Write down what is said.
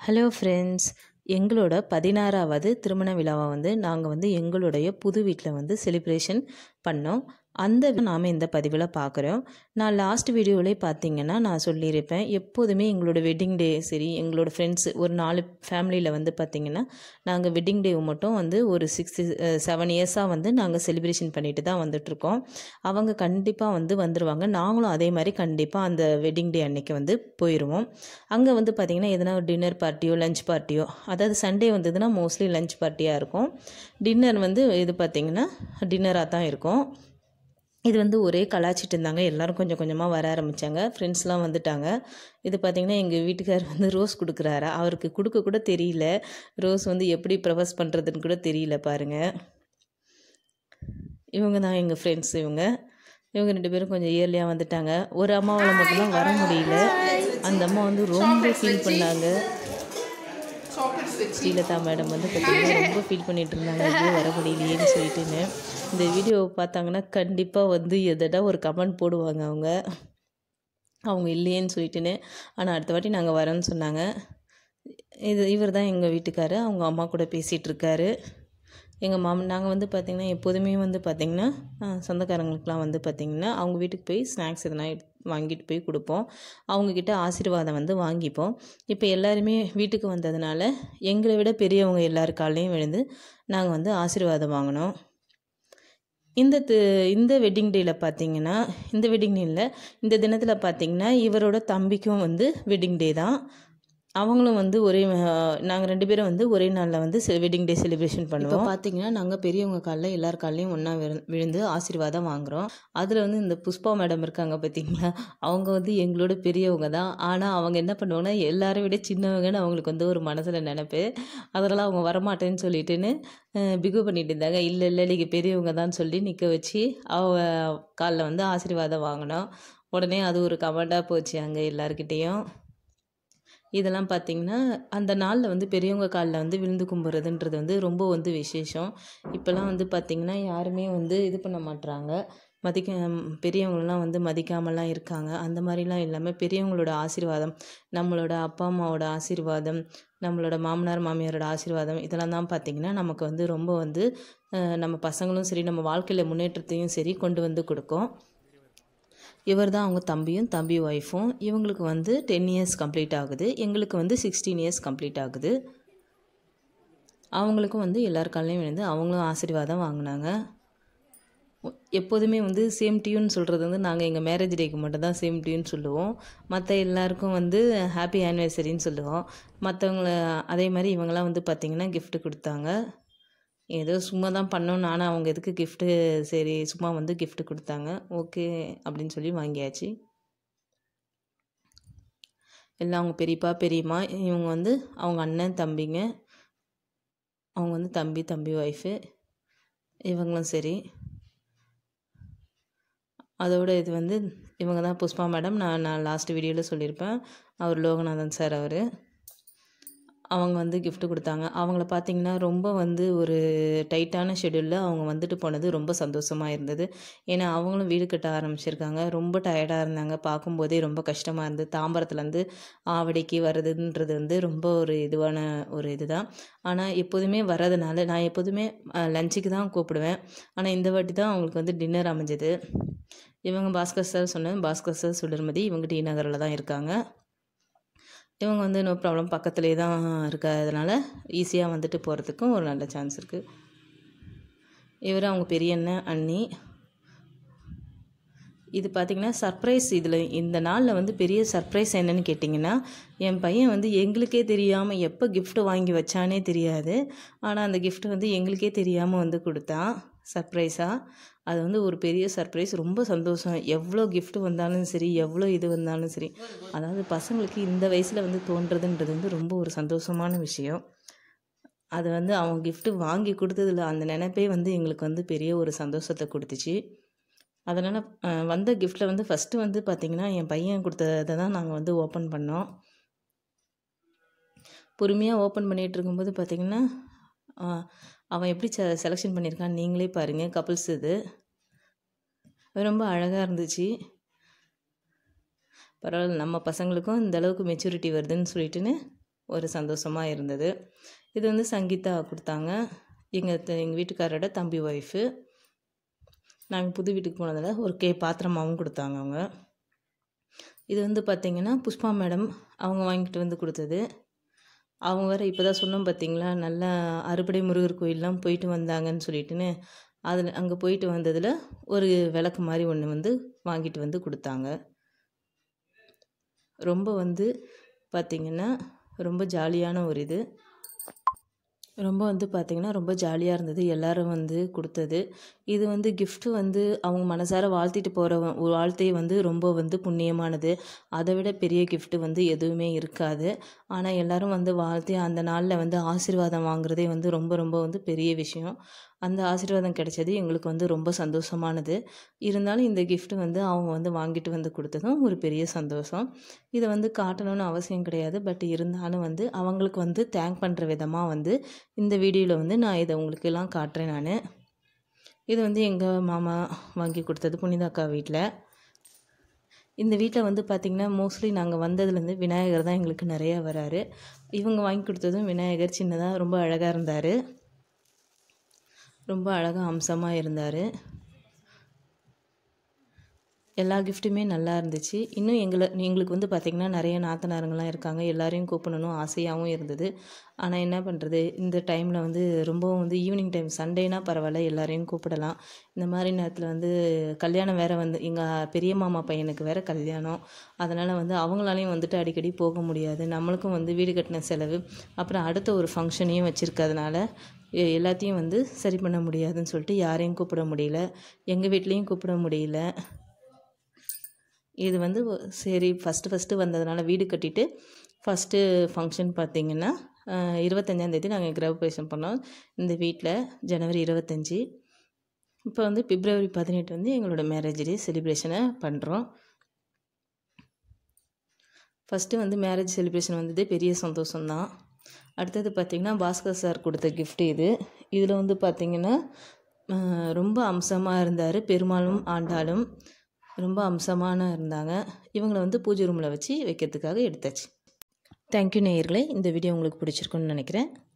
hello friends எங்களோட பதினாறாவது திருமண விழாவை வந்து நாங்கள் வந்து எங்களுடைய புது வீட்டில் வந்து செலிப்ரேஷன் பண்ணோம் அந்த நாம் இந்த பதிவில் பார்க்குறோம் நான் லாஸ்ட் வீடியோவிலே பார்த்தீங்கன்னா நான் சொல்லியிருப்பேன் எப்போதுமே எங்களோட வெட்டிங் டே சரி எங்களோட ஃப்ரெண்ட்ஸ் ஒரு நாலு ஃபேமிலியில் வந்து பார்த்திங்கன்னா நாங்கள் வெட்டிங் டே மட்டும் வந்து ஒரு சிக்ஸ் செவன் இயர்ஸாக வந்து நாங்கள் செலிப்ரேஷன் பண்ணிட்டு தான் வந்துட்ருக்கோம் அவங்க கண்டிப்பாக வந்து வந்துடுவாங்க நாங்களும் அதே மாதிரி கண்டிப்பாக அந்த வெட்டிங் டே அன்னைக்கு வந்து போயிடுவோம் அங்கே வந்து பார்த்திங்கன்னா எதனா ஒரு டின்னர் பார்ட்டியோ லஞ்ச் பார்ட்டியோ அதாவது சண்டே வந்ததுன்னா மோஸ்ட்லி லஞ்ச் பார்ட்டியாக இருக்கும் டின்னர் வந்து இது பார்த்திங்கன்னா டின்னராக தான் இருக்கும் இது வந்து ஒரே கலாச்சிட்டு இருந்தாங்க எல்லோரும் கொஞ்சம் கொஞ்சமாக வர ஆரம்பித்தாங்க ஃப்ரெண்ட்ஸ்லாம் வந்துட்டாங்க இது பார்த்திங்கன்னா எங்கள் வீட்டுக்கார் வந்து ரோஸ் கொடுக்குறாரா அவருக்கு கொடுக்க கூட தெரியல ரோஸ் வந்து எப்படி ப்ரொபோஸ் பண்ணுறதுன்னு கூட தெரியல பாருங்கள் இவங்க தான் எங்கள் ஃப்ரெண்ட்ஸ் இவங்க இவங்க ரெண்டு பேரும் கொஞ்சம் இயர்லியாக வந்துட்டாங்க ஒரு அம்மாவால் மட்டும்தான் வர முடியல அந்த அம்மா வந்து ரொம்ப ஃபீல் பண்ணாங்க ஸ்ரீலதா மேடம் வந்து பார்த்திங்கன்னா ரொம்ப ஃபீல் பண்ணிகிட்டு இருந்தாங்க ஐயோ வர முடியலையேன்னு சொல்லிட்டுன்னு இந்த வீடியோவை பார்த்தாங்கன்னா கண்டிப்பாக வந்து எதடா ஒரு கமெண்ட் போடுவாங்க அவங்க அவங்க இல்லையேன்னு சொல்லிட்டுன்னு ஆனால் அடுத்த வாட்டி நாங்கள் வரோன்னு சொன்னாங்க இது இவர் தான் எங்கள் வீட்டுக்காரு அவங்க அம்மா கூட பேசிகிட்டு இருக்காரு எங்கள் மாமன் நாங்கள் வந்து பார்த்திங்கன்னா எப்போதுமே வந்து பார்த்திங்கன்னா சொந்தக்காரங்களுக்குலாம் வந்து பார்த்திங்கன்னா அவங்க வீட்டுக்கு போய் ஸ்நாக்ஸ் எதனா வாங்கிட்டு போய் கொடுப்போம் அவங்கக்கிட்ட ஆசீர்வாதம் வந்து வாங்கிப்போம் இப்போ எல்லாருமே வீட்டுக்கு வந்ததுனால எங்களை விட பெரியவங்க எல்லாருக்காலையும் விழுந்து நாங்கள் வந்து ஆசீர்வாதம் வாங்கினோம் இந்த இந்த வெட்டிங் டேயில் பார்த்தீங்கன்னா இந்த வெட்டிங் டேயில் இந்த தினத்தில் பார்த்தீங்கன்னா இவரோட தம்பிக்கும் வந்து வெட்டிங் டே தான் அவங்களும் வந்து ஒரே நாங்கள் ரெண்டு பேரும் வந்து ஒரே நாளில் வந்து வெட்டிங் டே செலிப்ரேஷன் பண்ணுவோம் இப்போ பார்த்தீங்கன்னா நாங்கள் பெரியவங்க காலில் எல்லார் காலையும் ஒன்றா விழுந்து ஆசீர்வாதம் வாங்குகிறோம் அதில் வந்து இந்த புஷ்பா மேடம் இருக்காங்க பார்த்தீங்களா அவங்க வந்து எங்களோட பெரியவங்க தான் ஆனால் அவங்க என்ன பண்ணுவாங்கன்னா எல்லாரை விட சின்னவங்கன்னு அவங்களுக்கு வந்து ஒரு மனசில் நினப்பு அதனால் அவங்க வரமாட்டேன்னு சொல்லிட்டுன்னு பிகு பண்ணிட்டு இருந்தாங்க இல்லை இல்லை நீங்கள் பெரியவங்க தான் சொல்லி நிற்க வச்சு அவ காலில் வந்து ஆசீர்வாதம் வாங்கினோம் உடனே அது ஒரு கமெண்டாக போச்சு அங்கே எல்லாருக்கிட்டேயும் இதெல்லாம் பார்த்திங்கன்னா அந்த நாளில் வந்து பெரியவங்க காலில் வந்து விழுந்து கும்பிட்றதுன்றது வந்து ரொம்ப வந்து விசேஷம் இப்போல்லாம் வந்து பார்த்திங்கன்னா யாருமே வந்து இது பண்ண மாட்டுறாங்க மதிக்க பெரியவங்களெலாம் வந்து மதிக்காமலாம் இருக்காங்க அந்த மாதிரிலாம் இல்லாமல் பெரியவங்களோட ஆசீர்வாதம் நம்மளோட அப்பா அம்மாவோட ஆசீர்வாதம் நம்மளோட மாமனார் மாமியாரோட ஆசீர்வாதம் இதெல்லாம் தான் பார்த்திங்கன்னா நமக்கு வந்து ரொம்ப வந்து நம்ம பசங்களும் சரி நம்ம வாழ்க்கையில் முன்னேற்றத்தையும் சரி கொண்டு வந்து கொடுக்கும் இவர் தான் அவங்க தம்பியும் தம்பி ஒய்ஃபும் இவங்களுக்கு வந்து டென் இயர்ஸ் கம்ப்ளீட் ஆகுது எங்களுக்கு வந்து சிக்ஸ்டீன் இயர்ஸ் கம்ப்ளீட் ஆகுது அவங்களுக்கும் வந்து எல்லார் காலையும் விழுந்து அவங்களும் ஆசீர்வாதம் வாங்கினாங்க எப்போதுமே வந்து சேம் டியூன்னு சொல்கிறது வந்து நாங்கள் எங்கள் மேரேஜ் டேக்கு மட்டும் தான் சேம் டியூன் சொல்லுவோம் மற்ற எல்லாருக்கும் வந்து ஹாப்பி ஆனிவர்சரின்னு சொல்லுவோம் மற்றவங்கள அதே மாதிரி இவங்கெல்லாம் வந்து பார்த்திங்கன்னா கிஃப்ட் கொடுத்தாங்க ஏதோ சும்மா தான் பண்ணோம் ஆனால் அவங்க எதுக்கு கிஃப்ட்டு சரி சும்மா வந்து கிஃப்ட் கொடுத்தாங்க ஓகே அப்படின்னு சொல்லி வாங்கியாச்சு எல்லாம் அவங்க பெரியப்பா பெரியம்மா இவங்க வந்து அவங்க அண்ணன் தம்பிங்க அவங்க வந்து தம்பி தம்பி ஒய்ஃபு இவங்களும் சரி அதோட இது வந்து இவங்க தான் புஷ்பா மேடம் நான் நான் லாஸ்ட் வீடியோவில் சொல்லியிருப்பேன் அவர் லோகநாதன் சார் அவர் அவங்க வந்து கிஃப்ட் கொடுத்தாங்க அவங்கள பார்த்திங்கன்னா ரொம்ப வந்து ஒரு டைட்டான ஷெடியூலில் அவங்க வந்துட்டு போனது ரொம்ப சந்தோஷமாக இருந்தது ஏன்னா அவங்களும் வீடு கட்ட ஆரம்பிச்சிருக்காங்க ரொம்ப டயர்டாக இருந்தாங்க பார்க்கும்போதே ரொம்ப கஷ்டமாக இருந்தது தாம்பரத்துலேருந்து ஆவடிக்கு வர்றதுன்றது வந்து ரொம்ப ஒரு இதுவான ஒரு இதுதான் ஆனால் எப்போதுமே வர்றதுனால நான் எப்போதுமே லஞ்சுக்கு தான் கூப்பிடுவேன் ஆனால் இந்த வாட்டி தான் அவங்களுக்கு வந்து டின்னர் அமைஞ்சது இவங்க பாஸ்கர் சார் சொன்னேன் பாஸ்கர் சார் சுடர்மதி இவங்க டி நகரில் தான் இருக்காங்க இவங்க வந்து நோ ப்ராப்ளம் பக்கத்துலேயே தான் இருக்கிறதுனால ஈஸியாக வந்துட்டு போகிறதுக்கும் ஒரு நல்ல சான்ஸ் இருக்குது இவர் அவங்க பெரிய அண்ணன் அண்ணி இது பார்த்திங்கன்னா சர்ப்ரைஸ் இதில் இந்த நாளில் வந்து பெரிய சர்ப்ரைஸ் என்னன்னு கேட்டிங்கன்னா என் பையன் வந்து எங்களுக்கே தெரியாமல் எப்போ கிஃப்ட் வாங்கி வச்சானே தெரியாது ஆனால் அந்த கிஃப்ட் வந்து எங்களுக்கே தெரியாமல் வந்து கொடுத்தான் சர்ப்ரைஸாக அது வந்து ஒரு பெரிய சர்ப்ரைஸ் ரொம்ப சந்தோஷம் எவ்வளோ கிஃப்ட் வந்தாலும் சரி எவ்வளோ இது வந்தாலும் சரி அதாவது பசங்களுக்கு இந்த வயசில் வந்து தோன்றதுன்றது வந்து ரொம்ப ஒரு சந்தோஷமான விஷயம் அது வந்து அவங்க கிஃப்ட்டு வாங்கி கொடுத்ததில் அந்த நினைப்பே வந்து எங்களுக்கு வந்து பெரிய ஒரு சந்தோஷத்தை கொடுத்துச்சு அதனால் வந்த கிஃப்ட்டில் வந்து ஃபஸ்ட்டு வந்து பார்த்திங்கன்னா என் பையன் கொடுத்ததை தான் நாங்கள் வந்து ஓப்பன் பண்ணோம் பொறுமையாக ஓப்பன் பண்ணிகிட்டு இருக்கும்போது பார்த்திங்கன்னா அவன் எப்படி செ செலெக்ஷன் பண்ணியிருக்கான்னு நீங்களே பாருங்கள் கப்புள்ஸ் இது ரொம்ப அழகாக இருந்துச்சு பரவாயில்ல நம்ம பசங்களுக்கும் இந்த அளவுக்கு மெச்சூரிட்டி வருதுன்னு சொல்லிட்டுன்னு ஒரு சந்தோஷமாக இருந்தது இது வந்து சங்கீதா கொடுத்தாங்க எங்கள் எங்கள் வீட்டுக்காரோட தம்பி ஒய்ஃபு நாங்கள் புது வீட்டுக்கு போனதில் ஒரு கே பாத்திரமாவும் கொடுத்தாங்க அவங்க இது வந்து பார்த்திங்கன்னா புஷ்பா மேடம் அவங்க வாங்கிட்டு வந்து கொடுத்தது அவங்க வேறு இப்போ தான் சொன்னோம் பார்த்தீங்களா நல்லா அறுபடை முருகர் கோயிலெலாம் போயிட்டு வந்தாங்கன்னு சொல்லிட்டுன்னு அதில் அங்கே போயிட்டு வந்ததில் ஒரு விளக்கு மாதிரி ஒன்று வந்து வாங்கிட்டு வந்து கொடுத்தாங்க ரொம்ப வந்து பார்த்திங்கன்னா ரொம்ப ஜாலியான ஒரு இது ரொம்ப வந்து பார்த்திங்கன்னா ரொம்ப ஜாலியாக இருந்தது எல்லாரும் வந்து கொடுத்தது இது வந்து கிஃப்ட்டு வந்து அவங்க மனசார வாழ்த்திட்டு போகிற வாழ்த்தை வந்து ரொம்ப வந்து புண்ணியமானது அதை விட பெரிய கிஃப்ட்டு வந்து எதுவுமே இருக்காது ஆனால் எல்லாரும் வந்து வாழ்த்தி அந்த நாளில் வந்து ஆசீர்வாதம் வாங்குறதே வந்து ரொம்ப ரொம்ப வந்து பெரிய விஷயம் அந்த ஆசீர்வாதம் கிடைச்சது எங்களுக்கு வந்து ரொம்ப சந்தோஷமானது இருந்தாலும் இந்த gift வந்து அவங்க வந்து வாங்கிட்டு வந்து கொடுத்ததும் ஒரு பெரிய சந்தோஷம் இதை வந்து காட்டணும்னு அவசியம் கிடையாது பட் இருந்தாலும் வந்து அவங்களுக்கு வந்து தேங்க் பண்ணுற விதமாக வந்து இந்த வீடியோவில் வந்து நான் இதை உங்களுக்கு எல்லாம் காட்டுறேன் நான் இது வந்து எங்கள் மாமா வாங்கி கொடுத்தது புனிதா அக்கா வீட்டில் இந்த வீட்டில் வந்து பார்த்திங்கன்னா மோஸ்ட்லி நாங்கள் வந்ததுலேருந்து விநாயகர் தான் எங்களுக்கு நிறையா வராரு இவங்க வாங்கி கொடுத்ததும் விநாயகர் சின்னதாக ரொம்ப அழகாக இருந்தார் ரொம்ப அழகாக அம்சமாக இருந்தார் எல்லா கிஃப்ட்டுமே நல்லா இருந்துச்சு இன்னும் எங்களை எங்களுக்கு வந்து பார்த்திங்கன்னா நிறைய நாத்தனாருங்களாம் இருக்காங்க எல்லாரையும் கூப்பிடணும் ஆசையாகவும் இருந்தது ஆனால் என்ன பண்ணுறது இந்த டைமில் வந்து ரொம்பவும் வந்து ஈவினிங் டைம் சண்டேனா பரவாயில்ல எல்லாரையும் கூப்பிடலாம் இந்த மாதிரி நேரத்தில் வந்து கல்யாணம் வேறு வந்து எங்கள் பெரிய மாமா பையனுக்கு வேறு கல்யாணம் அதனால் வந்து அவங்களாலையும் வந்துட்டு அடிக்கடி போக முடியாது நம்மளுக்கும் வந்து வீடு கட்டின செலவு அப்புறம் அடுத்த ஒரு ஃபங்க்ஷனையும் வச்சுருக்கிறதுனால எ- எல்லாத்தையும் வந்து சரி பண்ண முடியாதுன்னு சொல்லிட்டு யாரையும் கூப்பிட முடியல எங்கள் வீட்லேயும் கூப்பிட முடியல இது வந்து ஒ- சரி ஃபஸ்ட்டு ஃபஸ்ட்டு வந்ததுனால வீடு கட்டிட்டு ஃபஸ்ட்டு ஃபங்க்ஷன் பார்த்தீங்கன்னா இருபத்தஞ்சாந்தேதி நாங்கள் கிரகப்பிரவேசம் பண்ணோம் இந்த வீட்டில் ஜனவரி இருபத்தஞ்சி இப்போ வந்து பிப்ரவரி பதினெட்டு வந்து எங்களோட மேரேஜ் டே செலிப்ரேஷனை பண்ணுறோம் ஃபஸ்ட்டு வந்து மேரேஜ் செலிப்ரேஷன் வந்தது பெரிய சந்தோஷம்தான் அடுத்தது பார்த்திங்கன்னா பாஸ்கர் சார் கொடுத்த gift இது இதில் வந்து பார்த்திங்கன்னா அஹ், ரொம்ப அம்சமாக இருந்தார் பெருமாளும் ஆண்டாளும் ரொம்ப அம்சமான இருந்தாங்க இவங்களை வந்து பூஜை ரூமில் வச்சு வைக்கிறதுக்காக எடுத்தாச்சு தேங்க்யூ நேயர்களே இந்த வீடியோ உங்களுக்கு பிடிச்சிருக்குன்னு நினைக்கிறேன்